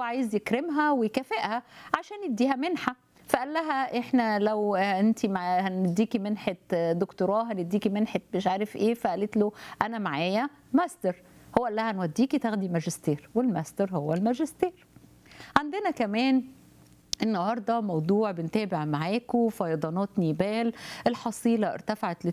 عايز يكرمها ويكافئها عشان يديها منحه فقال لها احنا لو انت مع هنديكي منحه دكتوراه هنديكي منحه مش عارف ايه فقالت له انا معايا ماستر هو قال لها هنوديكي تاخدي ماجستير والماستر هو الماجستير عندنا كمان النهارده موضوع بنتابع معاكم فيضانات نيبال الحصيله ارتفعت ل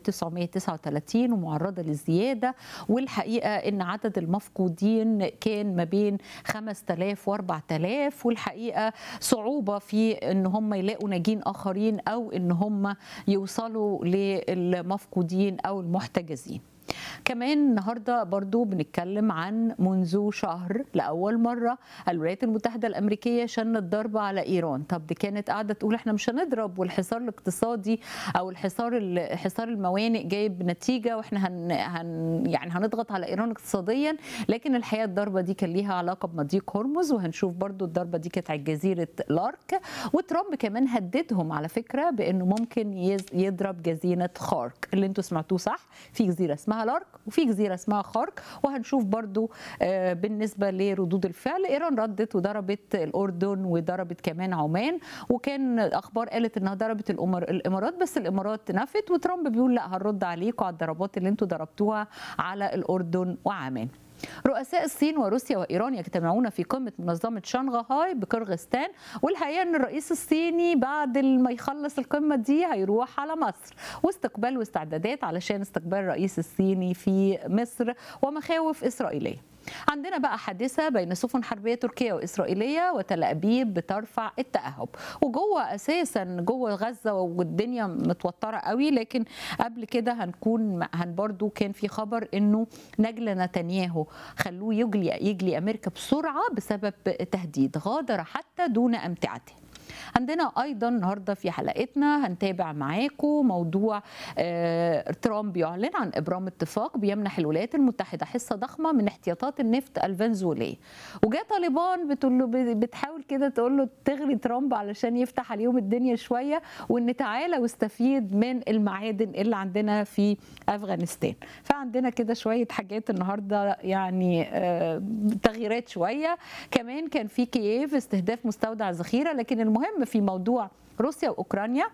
939 ومعرضه للزياده والحقيقه ان عدد المفقودين كان ما بين 5000 و 4000 والحقيقه صعوبه في ان هم يلاقوا ناجين اخرين او ان هم يوصلوا للمفقودين او المحتجزين. كمان النهارده برضو بنتكلم عن منذ شهر لاول مره الولايات المتحده الامريكيه شنت ضربه على ايران طب دي كانت قاعده تقول احنا مش هنضرب والحصار الاقتصادي او الحصار حصار الموانئ جايب نتيجه واحنا هن, هن يعني هنضغط على ايران اقتصاديا لكن الحقيقه الضربه دي كان ليها علاقه بمضيق هرمز وهنشوف برضو الضربه دي كانت على جزيره لارك وترامب كمان هددهم على فكره بانه ممكن يضرب جزيره خارك اللي انتوا سمعتوه صح في جزيره اسمها لارك وفي جزيره اسمها خارك وهنشوف برضو بالنسبه لردود الفعل ايران ردت وضربت الاردن وضربت كمان عمان وكان اخبار قالت انها ضربت الامارات بس الامارات نفت وترامب بيقول لا هنرد عليكم على الضربات اللي انتوا ضربتوها على الاردن وعمان رؤساء الصين وروسيا وايران يجتمعون في قمه منظمه شنغهاي بقرغستان والحقيقه ان الرئيس الصيني بعد ما يخلص القمه دي هيروح على مصر واستقبال واستعدادات علشان استقبال الرئيس الصيني في مصر ومخاوف اسرائيليه عندنا بقى حادثة بين سفن حربية تركية وإسرائيلية وتل أبيب بترفع التأهب وجوه أساسا جوه غزة والدنيا متوترة قوي لكن قبل كده هنكون هن برضو كان في خبر إنه نجل نتنياهو خلوه يجلي يجلي أمريكا بسرعة بسبب تهديد غادر حتى دون أمتعته عندنا ايضا النهارده في حلقتنا هنتابع معاكم موضوع آه ترامب يعلن عن ابرام اتفاق بيمنح الولايات المتحده حصه ضخمه من احتياطات النفط الفنزويليه وجاء طالبان بتقول له بتحاول كده تقول له تغري ترامب علشان يفتح عليهم الدنيا شويه وان تعالى واستفيد من المعادن اللي عندنا في افغانستان فعندنا كده شويه حاجات النهارده يعني آه تغييرات شويه كمان كان في كييف استهداف مستودع ذخيره لكن المهم في موضوع روسيا واوكرانيا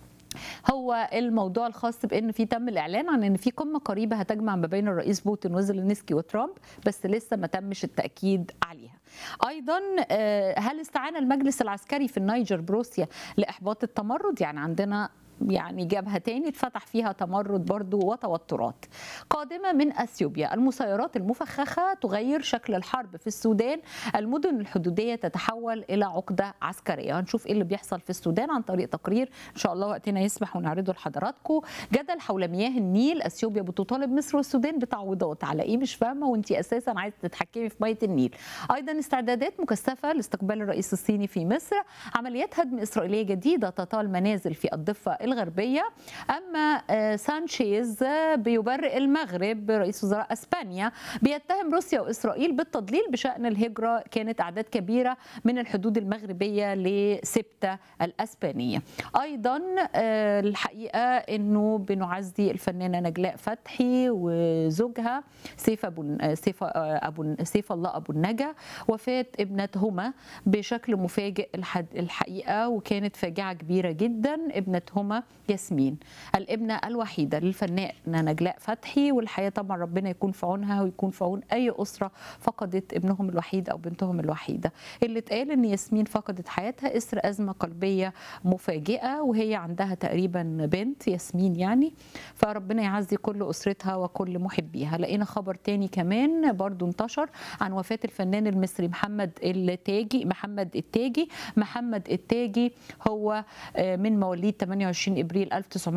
هو الموضوع الخاص بان في تم الاعلان عن ان في قمه قريبه هتجمع ما بين الرئيس بوتين وزيلينسكي وترامب بس لسه ما تمش التاكيد عليها. ايضا هل استعان المجلس العسكري في النيجر بروسيا لاحباط التمرد؟ يعني عندنا يعني جبهة تاني اتفتح فيها تمرد برضو وتوترات قادمة من أثيوبيا المسيرات المفخخة تغير شكل الحرب في السودان المدن الحدودية تتحول إلى عقدة عسكرية هنشوف إيه اللي بيحصل في السودان عن طريق تقرير إن شاء الله وقتنا يسمح ونعرضه لحضراتكم جدل حول مياه النيل أثيوبيا بتطالب مصر والسودان بتعويضات على إيه مش فاهمة وأنت أساسا عايزة تتحكمي في مياه النيل أيضا استعدادات مكثفة لاستقبال الرئيس الصيني في مصر عمليات هدم إسرائيلية جديدة تطال منازل في الضفة الغربية أما سانشيز بيبرئ المغرب رئيس وزراء أسبانيا بيتهم روسيا وإسرائيل بالتضليل بشأن الهجرة كانت أعداد كبيرة من الحدود المغربية لسبتة الأسبانية أيضا الحقيقة أنه بنعزي الفنانة نجلاء فتحي وزوجها سيف أبو سيف أبو سيف الله أبو النجا وفاة ابنتهما بشكل مفاجئ الحقيقة وكانت فاجعة كبيرة جدا ابنتهما ياسمين الابنه الوحيده للفنانه نجلاء فتحي والحقيقه طبعا ربنا يكون في عونها ويكون في عون اي اسره فقدت ابنهم الوحيد او بنتهم الوحيده اللي اتقال ان ياسمين فقدت حياتها اثر ازمه قلبيه مفاجئه وهي عندها تقريبا بنت ياسمين يعني فربنا يعزي كل اسرتها وكل محبيها لقينا خبر تاني كمان برضو انتشر عن وفاه الفنان المصري محمد التاجي محمد التاجي محمد التاجي هو من مواليد 28 ابريل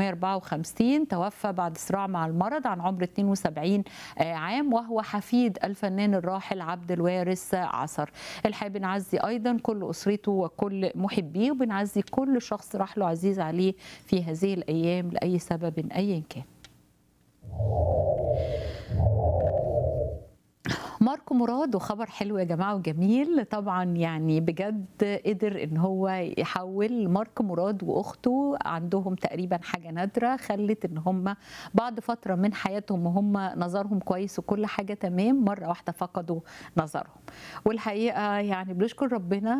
1954 توفى بعد صراع مع المرض عن عمر 72 عام وهو حفيد الفنان الراحل عبد الوارث عصر الحقيقه بنعزي ايضا كل اسرته وكل محبيه وبنعزي كل شخص راح له عزيز عليه في هذه الايام لاي سبب ايا كان ماركو ماركو مراد وخبر حلو يا جماعه وجميل طبعا يعني بجد قدر ان هو يحول مارك مراد واخته عندهم تقريبا حاجه نادره خلت ان هم بعد فتره من حياتهم وهم نظرهم كويس وكل حاجه تمام مره واحده فقدوا نظرهم والحقيقه يعني بنشكر ربنا